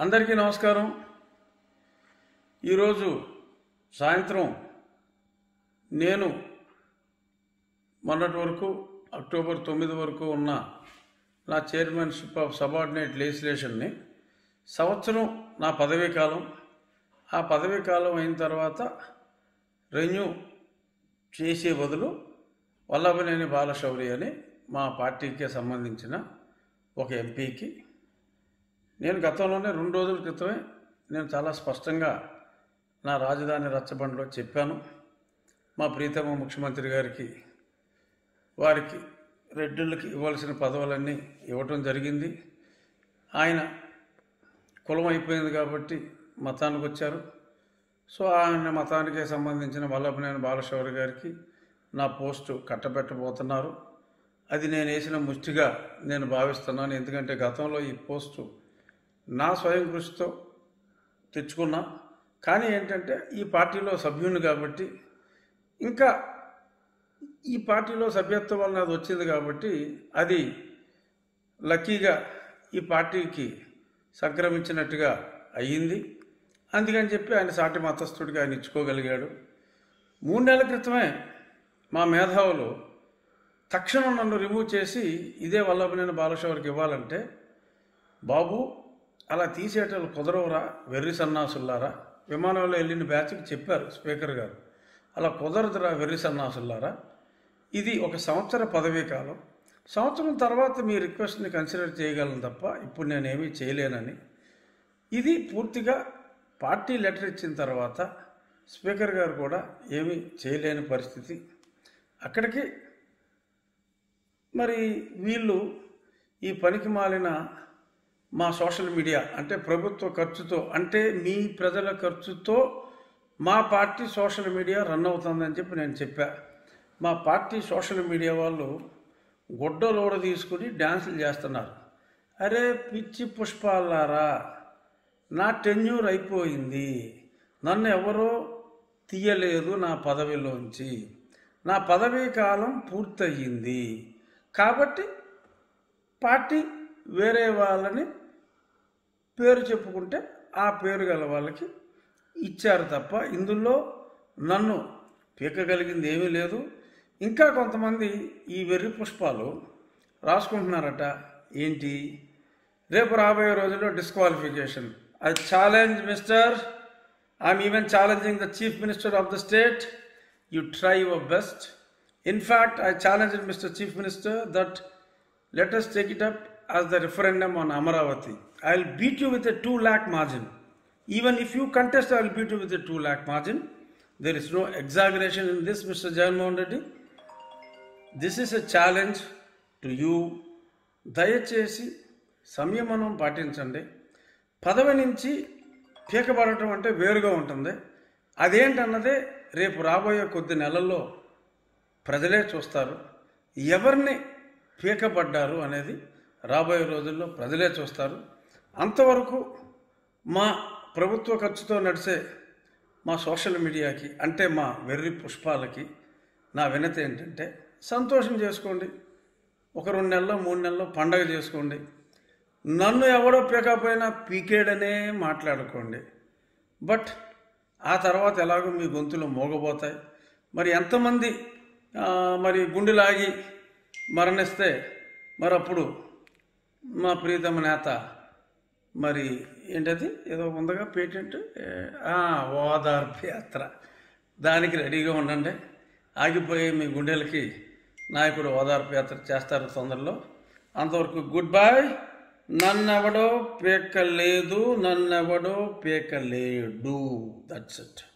అందరికీ నమస్కారం ఈరోజు సాయంత్రం నేను మొన్నటి వరకు అక్టోబర్ తొమ్మిది వరకు ఉన్న నా చైర్మన్షిప్ ఆఫ్ సబార్డినేట్ లెజిస్లేషన్ని సంవత్సరం నా పదవీ కాలం ఆ పదవీ కాలం అయిన తర్వాత రెన్యూ చేసే బదులు వల్లభనేని బాలశౌరి అని మా పార్టీకి సంబంధించిన ఒక ఎంపీకి నేను గతంలోనే రెండు రోజుల క్రితమే నేను చాలా స్పష్టంగా నా రాజధాని రచ్చబండలో చెప్పాను మా ప్రీతమ ముఖ్యమంత్రి గారికి వారికి రెడ్డిళ్ళకి ఇవ్వాల్సిన పదవులన్నీ ఇవ్వటం జరిగింది ఆయన కులం అయిపోయింది కాబట్టి మతానికి వచ్చారు సో ఆయన మతానికి సంబంధించిన వల్లభనేని బాలశౌరి గారికి నా పోస్టు కట్టబెట్టబోతున్నారు అది నేను వేసిన ముష్టిగా నేను భావిస్తున్నాను ఎందుకంటే గతంలో ఈ పోస్టు నా స్వయం కృషితో తెచ్చుకున్నా కానీ ఏంటంటే ఈ పార్టీలో సభ్యుని కాబట్టి ఇంకా ఈ పార్టీలో సభ్యత్వం వలన అది వచ్చింది కాబట్టి అది లక్కీగా ఈ పార్టీకి సంక్రమించినట్టుగా అయ్యింది అందుకని చెప్పి ఆయన సాటి మతస్థుడిగా ఆయన ఇచ్చుకోగలిగాడు మూడు నెలల క్రితమే మా మేధావులు తక్షణం నన్ను రిమూవ్ చేసి ఇదే వల్లభనేని బాలశౌరికి ఇవ్వాలంటే బాబు అలా తీసేటలు కుదరవురా వెర్రి సన్నాసుల్లారా విమానంలో వెళ్ళిన బ్యాచ్కి చెప్పారు స్పీకర్ గారు అలా కుదరదురా వెర్రి సన్నాసుల్లారా ఇది ఒక సంవత్సర పదవీ కాలం సంవత్సరం తర్వాత మీ రిక్వెస్ట్ని కన్సిడర్ చేయగలను తప్ప ఇప్పుడు నేనేమీ చేయలేనని ఇది పూర్తిగా పార్టీ లెటర్ ఇచ్చిన తర్వాత స్పీకర్ గారు కూడా ఏమీ చేయలేని పరిస్థితి అక్కడికి మరి వీళ్ళు ఈ పనికి మాలిన మా సోషల్ మీడియా అంటే ప్రభుత్వ ఖర్చుతో అంటే మీ ప్రజల ఖర్చుతో మా పార్టీ సోషల్ మీడియా రన్ అవుతుందని చెప్పి నేను చెప్పా మా పార్టీ సోషల్ మీడియా వాళ్ళు గుడ్డలోడ తీసుకుని డ్యాన్సులు చేస్తున్నారు అరే పిచ్చి పుష్పాలారా నా టెన్యూర్ అయిపోయింది నన్ను ఎవరో తీయలేదు నా పదవిలోంచి నా పదవీ కాలం పూర్తయింది కాబట్టి పార్టీ వేరే వాళ్ళని పేరు చెప్పుకుంటే ఆ పేరు గల వాళ్ళకి ఇచ్చారు తప్ప ఇందులో నన్ను పీకగలిగింది ఏమీ లేదు ఇంకా కొంతమంది ఈ వెర్రి పుష్పాలు రాసుకుంటున్నారట ఏంటి రేపు రాబోయే రోజుల్లో disqualification I challenge mister I'm even challenging the chief minister of the state you try your best in fact I challenge mister chief minister that let us take it up as the referendum on Amaravati. I'll beat you with a 2 lakh margin. Even if you contest, I'll beat you with a 2 lakh margin. There is no exaggeration in this, Mr. Jagannath Reddy. This is a challenge to you. దయచేసి సంయమనం పాటించండి పదవి నుంచి పీకబడటం అంటే వేరుగా ఉంటుంది అదేంటన్నదే రేపు రాబోయే కొద్ది నెలల్లో ప్రజలే చూస్తారు ఎవరిని పీకబడ్డారు అనేది రాబోయే రోజుల్లో ప్రజలే చూస్తారు అంతవరకు మా ప్రభుత్వ ఖర్చుతో నడిచే మా సోషల్ మీడియాకి అంటే మా వెర్రి పుష్పాలకి నా వినతి ఏంటంటే సంతోషం చేసుకోండి ఒక రెండు నెలల్లో మూడు నెలల్లో పండగ చేసుకోండి నన్ను ఎవడో పీకపోయినా పీకేడనే మాట్లాడుకోండి బట్ ఆ తర్వాత ఎలాగో మీ గొంతులు మోగబోతాయి మరి ఎంతమంది ఆ, మరి గుండెలాగి మరణిస్తే మరి అప్పుడు మా ప్రీతమ నేత మరి ఏంటది ఏదో ఉందగా పేటెంట్ ఏ, ఆ, ఓదార్పు యాత్ర దానికి రెడీగా ఉండండి ఆగిపోయి మీ గుండెలకి నాయకుడు ఓదార్పు యాత్ర చేస్తారు తొందరలో అంతవరకు గుడ్ బాయ్ నన్నెవడో పీకలేదు నన్నెవడో పీకలేడు దట్స్ ఇట్